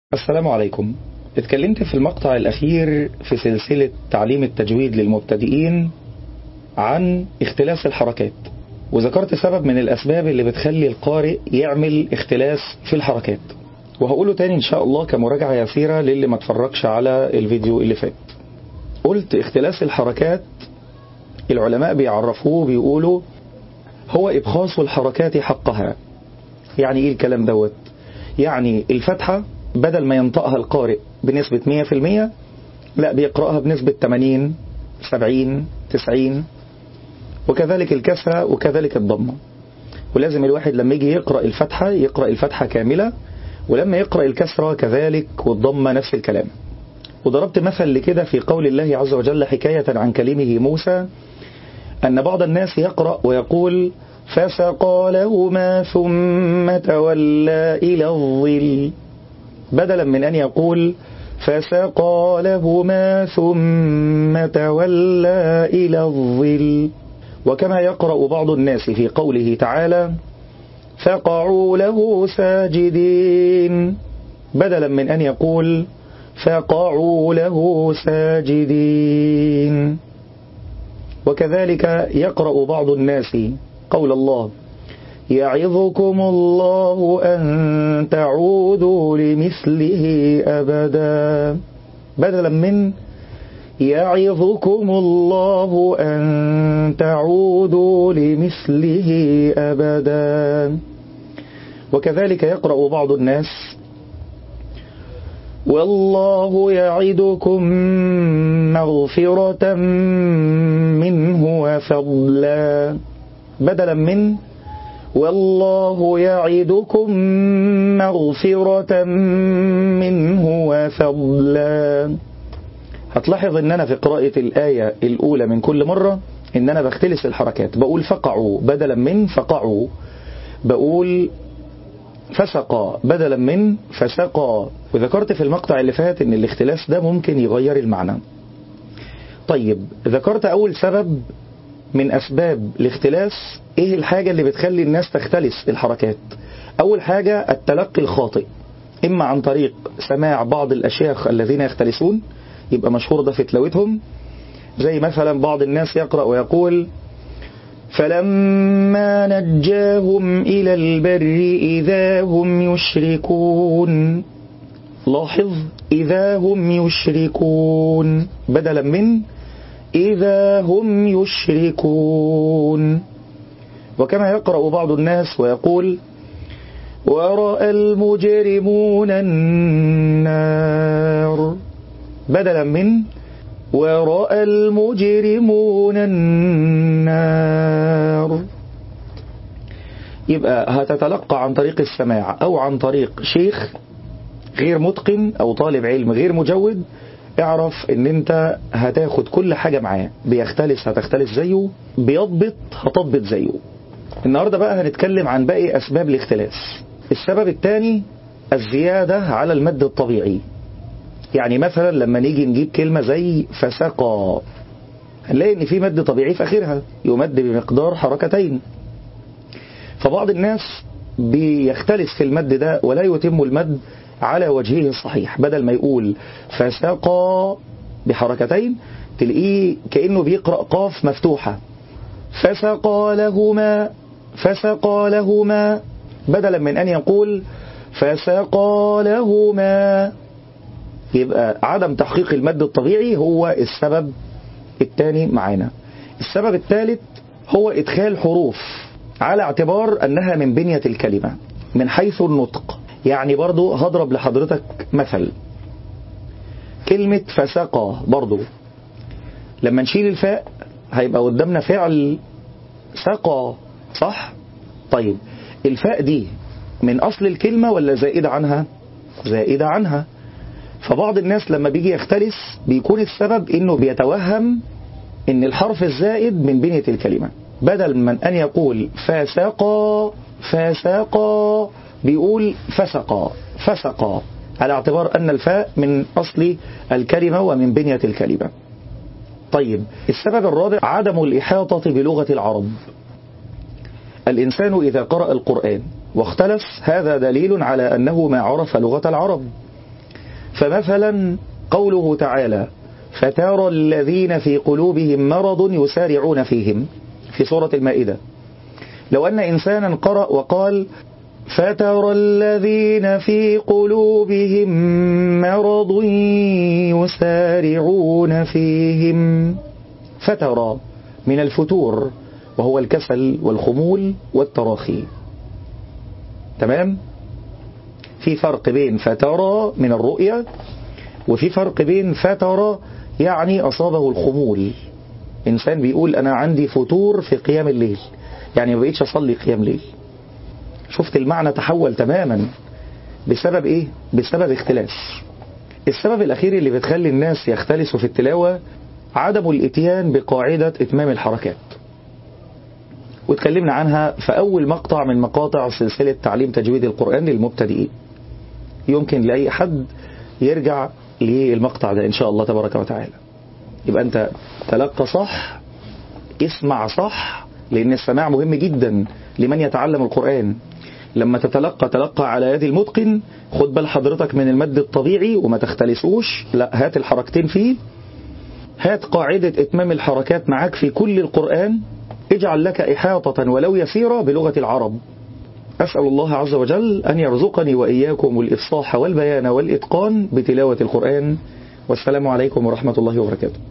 السلام عليكم اتكلمت في المقطع الأخير في سلسلة تعليم التجويد للمبتدئين عن اختلاس الحركات وذكرت سبب من الأسباب اللي بتخلي القارئ يعمل اختلاس في الحركات وهقوله تاني إن شاء الله كمراجعة يسيرة للي ما تفرجش على الفيديو اللي فات قلت اختلاس الحركات العلماء بيعرفوه بيقولوا هو إبخاص الحركات حقها يعني إيه الكلام دوت يعني الفتحة بدل ما ينطقها القارئ بنسبة 100% لا بيقرأها بنسبة 80 70 90 وكذلك الكسرة وكذلك الضمة ولازم الواحد لما يجي يقرأ الفتحة يقرأ الفتحة كاملة ولما يقرأ الكسرة كذلك والضمة نفس الكلام وضربت مثل لكده في قول الله عز وجل حكاية عن كلمه موسى أن بعض الناس يقرأ ويقول فسقى لهما ثم تولى إلى الظل بدلا من أن يقول فسقى لهما ثم تولى إلى الظل وكما يقرأ بعض الناس في قوله تعالى فقعوا له ساجدين بدلا من أن يقول فقعوا له ساجدين وكذلك يقرأ بعض الناس قول الله يعظكم الله أن تعودوا لمثله أبدا بدلا من يعظكم الله أن تعودوا لمثله أبدا وكذلك يقرأ بعض الناس والله يعدكم مغفرة منه وفضلا بدلا من والله يعدكم مغفرة منه وفضلا هتلاحظ ان انا في قراءة الآية الاولى من كل مرة ان انا بختلس الحركات بقول فقعوا بدلا من فقعوا بقول فسقى بدلا من فسقى وذكرت في المقطع اللي فات ان الاختلاس ده ممكن يغير المعنى طيب ذكرت اول سبب من أسباب الاختلاس إيه الحاجة اللي بتخلي الناس تختلس الحركات أول حاجة التلقي الخاطئ إما عن طريق سماع بعض الأشياخ الذين يختلسون يبقى مشهور ده في تلاوتهم زي مثلا بعض الناس يقرأ ويقول فلما نجاهم إلى البر إذا هم يشركون لاحظ إذا هم يشركون بدلا من إذا هم يشركون وكما يقرأ بعض الناس ويقول ورأى المجرمون النار بدلا من ورأى المجرمون النار يبقى هتتلقى عن طريق السماع أو عن طريق شيخ غير متقن أو طالب علم غير مجود اعرف ان انت هتاخد كل حاجة معاه بيختلس هتختلس زيه بيضبط هتضبط زيه النهاردة بقى هنتكلم عن باقي اسباب الاختلاس السبب الثاني الزيادة على المد الطبيعي يعني مثلا لما نيجي نجيب كلمة زي فسقى هنلاقي ان في مد طبيعي في اخرها يمد بمقدار حركتين فبعض الناس بيختلس في المد ده ولا يتم المد على وجهه الصحيح بدل ما يقول فسقى بحركتين تلاقيه كأنه بيقرأ قاف مفتوحة فسقى لهما فسقى لهما بدلا من أن يقول فسقى لهما يبقى عدم تحقيق المد الطبيعي هو السبب الثاني معانا السبب الثالث هو إدخال حروف على اعتبار أنها من بنية الكلمة من حيث النطق يعني برضو هضرب لحضرتك مثل كلمة فسقى برضو لما نشيل الفاء هيبقى قدامنا فعل سقى صح طيب الفاء دي من أصل الكلمة ولا زائدة عنها زائدة عنها فبعض الناس لما بيجي يختلس بيكون السبب انه بيتوهم ان الحرف الزائد من بنية الكلمة بدل من ان يقول فسقى فسقى بيقول فسقا فسقا على اعتبار أن الفاء من أصل الكلمة ومن بنية الكلمة طيب السبب الرابع عدم الإحاطة بلغة العرب الإنسان إذا قرأ القرآن واختلف هذا دليل على أنه ما عرف لغة العرب فمثلا قوله تعالى فترى الذين في قلوبهم مرض يسارعون فيهم في سورة المائدة لو أن إنسانا قرأ وقال فترى الذين في قلوبهم مرض يسارعون فيهم فترى من الفتور وهو الكسل والخمول والتراخي تمام في فرق بين فترى من الرؤية وفي فرق بين فترى يعني أصابه الخمول إنسان بيقول أنا عندي فتور في قيام الليل يعني ما بقيتش أصلي قيام ليل شفت المعنى تحول تماما بسبب إيه؟ بسبب اختلاس السبب الأخير اللي بتخلي الناس يختلسوا في التلاوة عدم الاتيان بقاعدة إتمام الحركات واتكلمنا عنها في أول مقطع من مقاطع سلسلة تعليم تجويد القرآن للمبتدئين يمكن لأي حد يرجع للمقطع ده إن شاء الله تبارك وتعالى يبقى أنت تلقى صح اسمع صح لأن السماع مهم جدا لمن يتعلم القرآن لما تتلقى تلقى على يد المتقن خد بال حضرتك من المد الطبيعي وما تختلسوش لا هات الحركتين فيه هات قاعدة إتمام الحركات معاك في كل القرآن اجعل لك إحاطة ولو يسيرة بلغة العرب أسأل الله عز وجل أن يرزقني وإياكم الإفصاح والبيان والإتقان بتلاوة القرآن والسلام عليكم ورحمة الله وبركاته